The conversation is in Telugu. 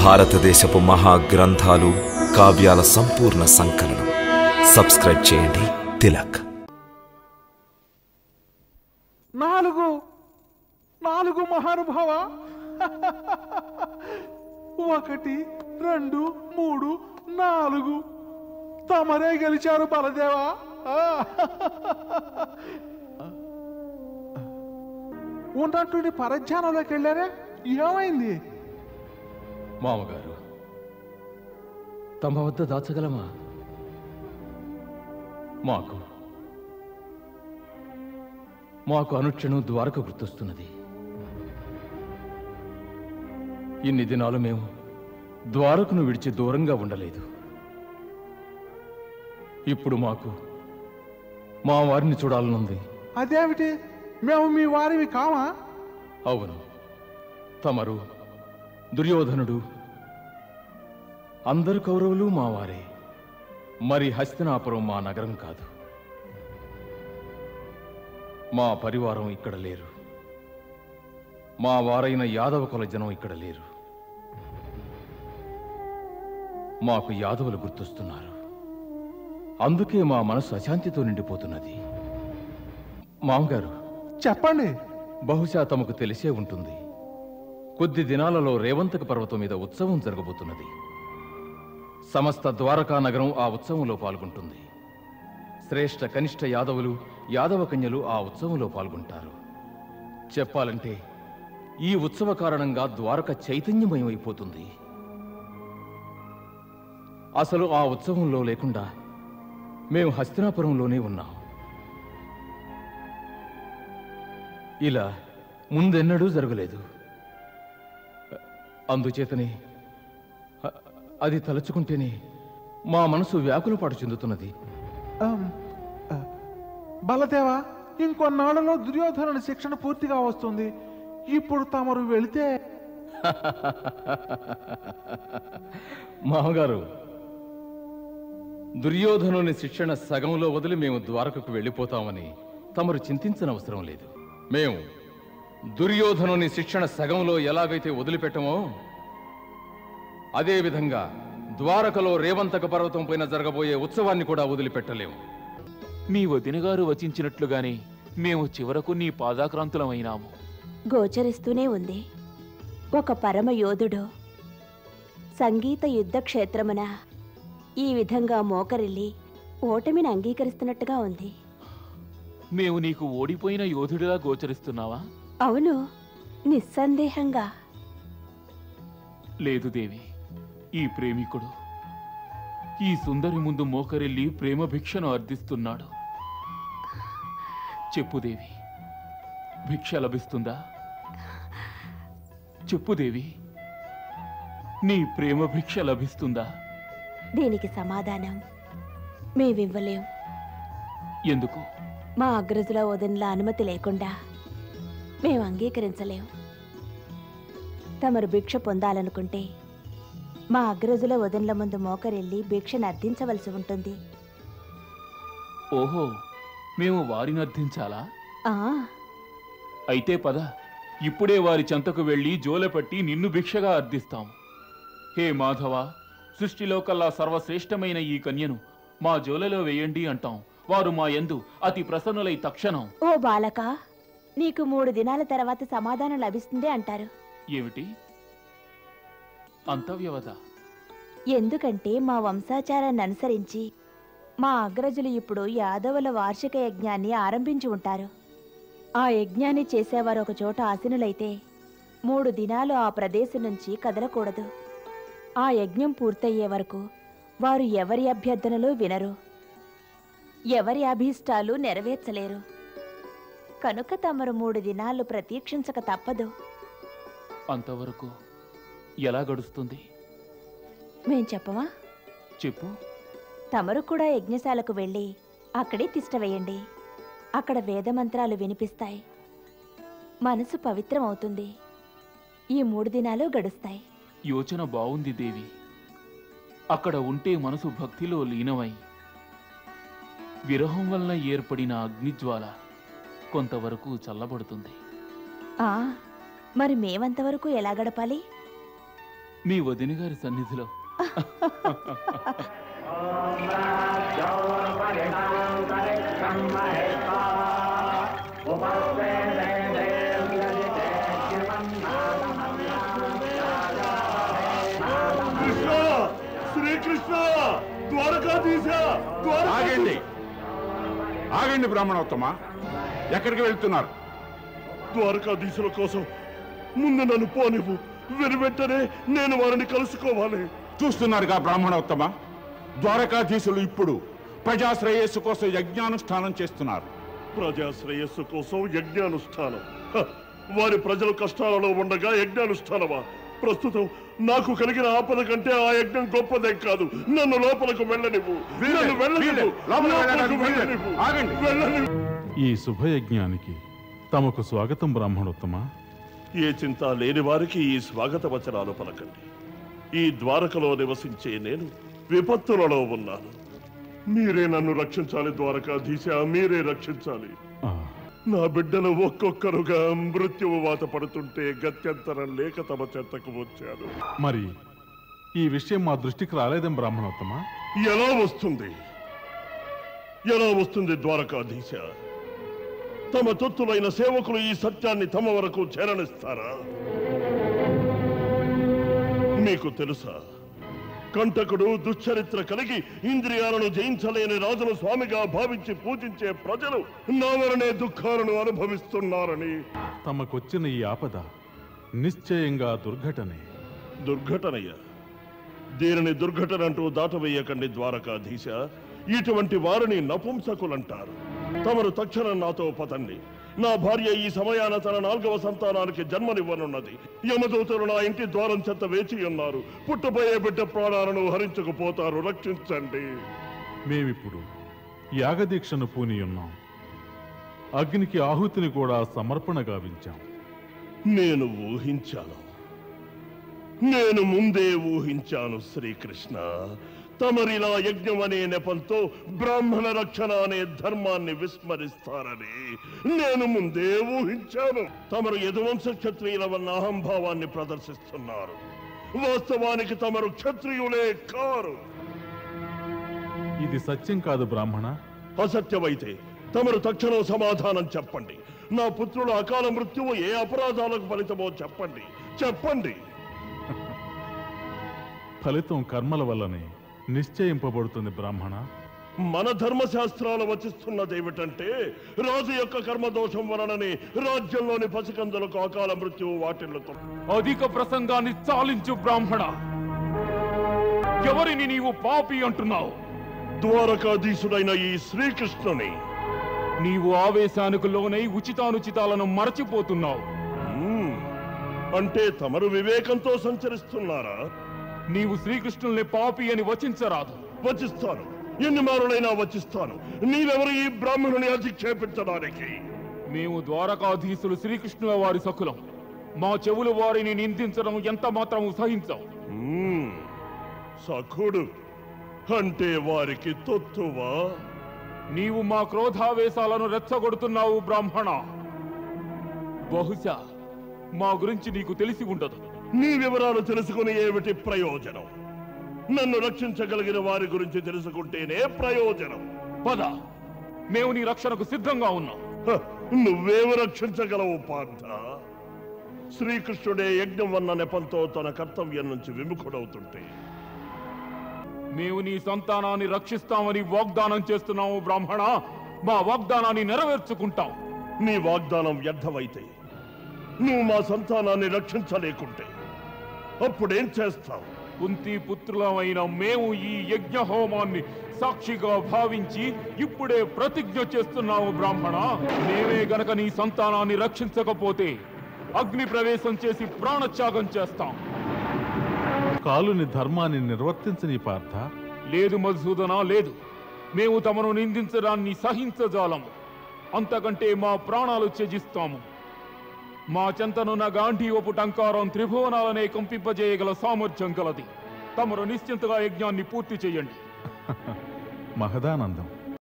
భారతదేశపు మహా గ్రంథాలు కావ్యాల సంపూర్ణ సంకలనం సబ్స్క్రైబ్ చేయండి తిలక్ నాలుగు నాలుగు మహానుభావ ఒకటి రెండు మూడు నాలుగు తమరే గెలిచారు బలదేవా ఆ. ఉన్నట్టుండి పరధ్యానంలోకి వెళ్ళారే ఏమైంది మామగారు తమ వద్ద దాచగలమా మాకు మాకు అనుక్షణం ద్వారక గుర్తొస్తున్నది ఇన్ని దినాలు మేము ద్వారకను విడిచి దూరంగా ఉండలేదు ఇప్పుడు మాకు మా వారిని చూడాలనుంది అదేమిటి మేము మీ వారివి కామా అవును తమరు దుర్యోధనుడు అందరు కౌరవులు మా వారే మరి హస్తినాపురం మా నగరం కాదు మా పరివారం ఇక్కడ లేరు మా వారైన యాదవ కుల జనం ఇక్కడ లేరు మాకు యాదవులు గుర్తొస్తున్నారు అందుకే మా మనసు అశాంతితో నిండిపోతున్నది మామగారు చెప్పండి బహుశా తమకు తెలిసే ఉంటుంది కొద్ది దినాలలో రేవంతక పర్వతం మీద ఉత్సవం జరగబోతున్నది సమస్త ద్వారకా నగరం ఆ ఉత్సవంలో పాల్గొంటుంది శ్రేష్ఠ కనిష్ట యాదవులు యాదవ కన్యలు ఆ ఉత్సవంలో పాల్గొంటారు చెప్పాలంటే ఈ ఉత్సవ కారణంగా ద్వారక చైతన్యమయమైపోతుంది అసలు ఆ ఉత్సవంలో లేకుండా మేము హస్తినాపురంలోనే ఉన్నాం ఇలా ముందెన్నడూ జరగలేదు అందుచేతనే అ- అది తలుచుకుంటేనే మా మనసు వ్యాకులపాటు చెందుతున్నది ఆమ్, ఆ, బలదేవా ఇంకొన్నాళ్లలో దుర్యోధనుని శిక్షణ పూర్తిగా వస్తుంది ఇప్పుడు తమరు వెళితే మామగారు దుర్యోధనుని శిక్షణ సగంలో వదిలి మేము ద్వారకకు వెళ్ళిపోతామని తమరు చింతించనవసరం లేదు మేము దుర్యోధనుని శిక్షణ సగంలో ఎలాగైతే వదిలిపెట్టమో అదేవిధంగా ద్వారకలో రేవంతక పర్వతం పైన జరగబోయే ఉత్సవాన్ని కూడా వదిలిపెట్టలేము మీ వదిన గారు వచించినట్లుగానే మేము చివరకు నీ పాదాక్రాంతులమైనాము గోచరిస్తూనే ఉంది ఒక పరమ యోధుడు సంగీత యుద్ధ క్షేత్రమున ఈ విధంగా మోకరిల్లి ఓటమిని అంగీకరిస్తున్నట్టుగా ఉంది మేము నీకు ఓడిపోయిన యోధుడిలా గోచరిస్తున్నావా అవును నిస్సందేహంగా లేదు దేవి ఈ ప్రేమికుడు ఈ సుందరి ముందు మోకరిల్లి ప్రేమ భిక్షను అర్థిస్తున్నాడు చెప్పు దేవి భిక్ష లభిస్తుందా చెప్పు దేవి నీ ప్రేమ భిక్ష లభిస్తుందా దీనికి సమాధానం మేమివ్వలేం ఎందుకు మా అగ్రజుల వదనల అనుమతి లేకుండా మేము అంగీకరించలేం తమరు భిక్ష పొందాలనుకుంటే మా అగ్రజుల వదనల ముందు మోకరెళ్ళి భిక్షను అర్థించవలసి ఉంటుంది ఓహో మేము వారిని అర్థించాలా ఆ అయితే పద ఇప్పుడే వారి చెంతకు వెళ్ళి జోలెపట్టి నిన్ను భిక్షగా అర్థిస్తాం హే మాధవ సృష్టిలో కల్లా సర్వశ్రేష్టమైన ఈ కన్యను మా జోలెలో వేయండి అంటాం వారు మా యందు అతి ప్రసన్నులై తక్షణం ఓ బాలక నీకు మూడు దినాల తర్వాత సమాధానం లభిస్తుంది అంటారు ఏమిటి అంత వ్యవధ ఎందుకంటే మా వంశాచారాన్ని అనుసరించి మా అగ్రజులు ఇప్పుడు యాదవుల వార్షిక యజ్ఞాన్ని ఆరంభించి ఉంటారు ఆ యజ్ఞాన్ని చేసేవారు ఒక చోట ఆసీనులైతే మూడు దినాలు ఆ ప్రదేశం నుంచి కదలకూడదు ఆ యజ్ఞం పూర్తయ్యే వరకు వారు ఎవరి అభ్యర్థనలు వినరు ఎవరి అభీష్టాలు నెరవేర్చలేరు కనుక తమరు మూడు దినాలు ప్రతీక్షించక తప్పదు అంతవరకు ఎలా గడుస్తుంది మేం చెప్పమా చెప్పు తమరు కూడా యజ్ఞశాలకు వెళ్ళి అక్కడే తిష్ట వేయండి అక్కడ వేదమంత్రాలు వినిపిస్తాయి మనసు పవిత్రమవుతుంది ఈ మూడు దినాలు గడుస్తాయి యోచన బావుంది దేవి అక్కడ ఉంటే మనసు భక్తిలో లీనమై విరహం వలన ఏర్పడిన అగ్నిజ్వాల కొంతవరకు చల్లబడుతుంది ఆ మరి మేమంతవరకు ఎలా గడపాలి మీ వదిన గారి సన్నిధిలో కృష్ణ శ్రీకృష్ణ ద్వారకాధీశ ఆగండి ఆగండి బ్రాహ్మణోత్తమ ఎక్కడికి వెళ్తున్నారు ద్వారకాధీశుల కోసం ముందు నన్ను పోనివ్వు వెను వెంటనే నేను వారిని కలుసుకోవాలి చూస్తున్నారుగా బ్రాహ్మణోత్తమ ద్వారకాధీశులు ఇప్పుడు ప్రజాశ్రేయస్సు కోసం యజ్ఞానుష్ఠానం చేస్తున్నారు ప్రజా శ్రేయస్సు కోసం యజ్ఞానుష్ఠానం హ, వారి ప్రజలు కష్టాలలో ఉండగా యజ్ఞానుష్ఠానమా ప్రస్తుతం నాకు కలిగిన ఆపద కంటే ఆ యజ్ఞం గొప్పదే కాదు నన్ను లోపలకు వెళ్ళనివ్వు నన్ను వెళ్ళనివ్వు వీలే. లోపలికి లోపలకు వెళ్ళడానికి వీలే. వెళ్ళనివ్వు. ఆగండి. వెళ్ళనివ్వు ఈ శుభయజ్ఞానికి తమకు స్వాగతం బ్రాహ్మణోత్తమ ఏ చింత లేని వారికి ఈ స్వాగత వచనాలు పలకండి ఈ ద్వారకలో నివసించే నేను విపత్తులలో ఉన్నాను మీరే నన్ను రక్షించాలి ద్వారకాధీశ మీరే రక్షించాలి ఆ, నా బిడ్డలు ఒక్కొక్కరుగా మృత్యువు వాత పడుతుంటే గత్యంతరం లేక తమ చెత్తకు వచ్చాను మరి ఈ విషయం మా దృష్టికి రాలేదేం బ్రాహ్మణోత్తమ ఎలా వస్తుంది ఎలా వస్తుంది ద్వారకాధీశ తమ తొత్తులైన సేవకులు ఈ సత్యాన్ని తమ వరకు చేరనిస్తారా మీకు తెలుసా కంటకుడు దుశ్చరిత్ర కలిగి ఇంద్రియాలను జయించలేని రాజును స్వామిగా భావించి పూజించే ప్రజలు నా వలనే దుఃఖాలను అనుభవిస్తున్నారని తమకొచ్చిన ఈ ఆపద నిశ్చయంగా దుర్ఘటనే దుర్ఘటనయ్య దీనిని దుర్ఘటన అంటూ దాటవేయకండి ద్వారకాధీశ ఇటువంటి వారిని నపుంసకులంటారు తమరు తక్షణం నాతో పతండి నా భార్య ఈ సమయాన తన నాలుగవ సంతానానికి జన్మనివ్వనున్నది యమదూతలు నా ఇంటి ద్వారం చెత్త వేచి ఉన్నారు పుట్టబోయే బిడ్డ ప్రాణాలను హరించుకుపోతారు రక్షించండి మేమిప్పుడు యాగదీక్షను పూని ఉన్నాం అగ్నికి ఆహుతిని కూడా సమర్పణ గావించాం నేను ఊహించాను నేను ముందే ఊహించాను శ్రీకృష్ణ తమరిలా యజ్ఞం అనే నెపంతో బ్రాహ్మణ రక్షణ అనే ధర్మాన్ని విస్మరిస్తారని నేను ముందే ఊహించాను తమరు యదువంశ క్షత్రియుల వల్ల అహంభావాన్ని ప్రదర్శిస్తున్నారు వాస్తవానికి తమరు క్షత్రియులే కారు ఇది సత్యం కాదు బ్రాహ్మణ అసత్యమైతే తమరు తక్షణం సమాధానం చెప్పండి నా పుత్రుల అకాల మృత్యువు ఏ అపరాధాలకు ఫలితమో చెప్పండి చెప్పండి ఫలితం కర్మల వల్లనే నిశ్చయింపబడుతుంది బ్రాహ్మణ మన ధర్మశాస్త్రాలు వచిస్తున్నదేమిటంటే రాజు యొక్క కర్మదోషం వలననే రాజ్యంలోని పసికందులకు అకాల మృత్యువు వాటిల్లుతుంది అధిక ప్రసంగాన్ని చాలించు బ్రాహ్మణ ఎవరిని నీవు పాపి అంటున్నావు ద్వారకాధీశుడైన ఈ శ్రీకృష్ణుని నీవు ఆవేశానికి లోనై ఉచితానుచితాలను మరచిపోతున్నావు మ్మ్. అంటే తమరు వివేకంతో సంచరిస్తున్నారా నీవు శ్రీకృష్ణుల్ని పాపి అని వచించరాదు వచిస్తాను ఎన్ని మారులైనా వచిస్తాను నీవెవరు ఈ బ్రాహ్మణుని అధిక్షేపించడానికి మేము ద్వారకాధీశులు శ్రీకృష్ణుల వారి సకులం మా చెవులు వారిని నిందించడం ఎంత మాత్రము సహించం మ్మ్. సఖుడు అంటే వారికి తొత్తువా నీవు మా క్రోధావేశాలను రెచ్చగొడుతున్నావు బ్రాహ్మణ బహుశా మా గురించి నీకు తెలిసి ఉండదు నీ వివరాలు తెలుసుకుని ఏమిటి ప్రయోజనం నన్ను రక్షించగలిగిన వారి గురించి తెలుసుకుంటేనే ప్రయోజనం పద మేము నీ రక్షణకు సిద్ధంగా ఉన్నాం హ, నువ్వేమి రక్షించగలవు పార్థ శ్రీకృష్ణుడే యజ్ఞం వన్న నెపంతో తన కర్తవ్యం నుంచి విముఖుడవుతుంటే మేము నీ సంతానాన్ని రక్షిస్తామని వాగ్దానం చేస్తున్నాము బ్రాహ్మణ మా వాగ్దానాన్ని నెరవేర్చుకుంటాం నీ వాగ్దానం వ్యర్థమైతే నువ్వు మా సంతానాన్ని రక్షించలేకుంటే అప్పుడేం చేస్తావు కుంతి పుత్రులమైన మేము ఈ యజ్ఞ హోమాన్ని సాక్షిగా భావించి ఇప్పుడే ప్రతిజ్ఞ చేస్తున్నాము బ్రాహ్మణ మేమే గనక నీ సంతానాన్ని రక్షించకపోతే అగ్ని ప్రవేశం చేసి ప్రాణత్యాగం చేస్తాం కాలుని ధర్మాన్ని నిర్వర్తించని పార్థ లేదు మధుసూదన లేదు మేము తమను నిందించడాన్ని సహించజాలము అంతకంటే మా ప్రాణాలు త్యజిస్తాము మా చెంతనున్న గాంధీవపు టంకారం త్రిభువనాలనే కంపింపజేయగల సామర్థ్యం గలది తమరు నిశ్చింతగా యజ్ఞాన్ని పూర్తి చేయండి మహదానందం